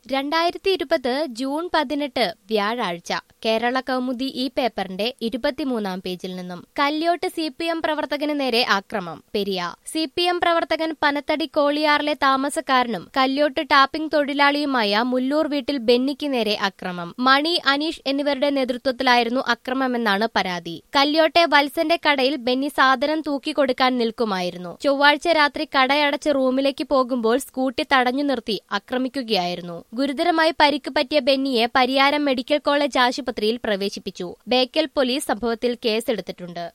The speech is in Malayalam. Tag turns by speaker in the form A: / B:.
A: രണ്ടായിരത്തി ഇരുപത് ജൂൺ പതിനെട്ട് വ്യാഴാഴ്ച കേരള കൗമുദി ഈ പേപ്പറിന്റെ ഇരുപത്തിമൂന്നാം പേജിൽ നിന്നും കല്യോട്ട് സി പി എം പ്രവർത്തകന് നേരെ ആക്രമം പെരിയ സി പി എം പ്രവർത്തകൻ പനത്തടി കോളിയാറിലെ താമസക്കാരനും കല്യോട്ട് ടാപ്പിംഗ് തൊഴിലാളിയുമായ മുല്ലൂർ വീട്ടിൽ ബെന്നിക്ക് നേരെ അക്രമം മണി അനീഷ് എന്നിവരുടെ നേതൃത്വത്തിലായിരുന്നു അക്രമമെന്നാണ് പരാതി കല്യോട്ടെ വത്സന്റെ കടയിൽ ബെന്നി സാധനം തൂക്കിക്കൊടുക്കാൻ നിൽക്കുമായിരുന്നു ചൊവ്വാഴ്ച രാത്രി കടയടച്ച് റൂമിലേക്ക് പോകുമ്പോൾ സ്കൂട്ടി തടഞ്ഞു നിർത്തി ആക്രമിക്കുകയായിരുന്നു ഗുരുതരമായി പരിക്ക് പറ്റിയ ബെന്നിയെ പരിയാരം മെഡിക്കൽ കോളേജ് ആശുപത്രിയിൽ പ്രവേശിപ്പിച്ചു ബേക്കൽ പോലീസ് സംഭവത്തിൽ കേസെടുത്തിട്ടുണ്ട്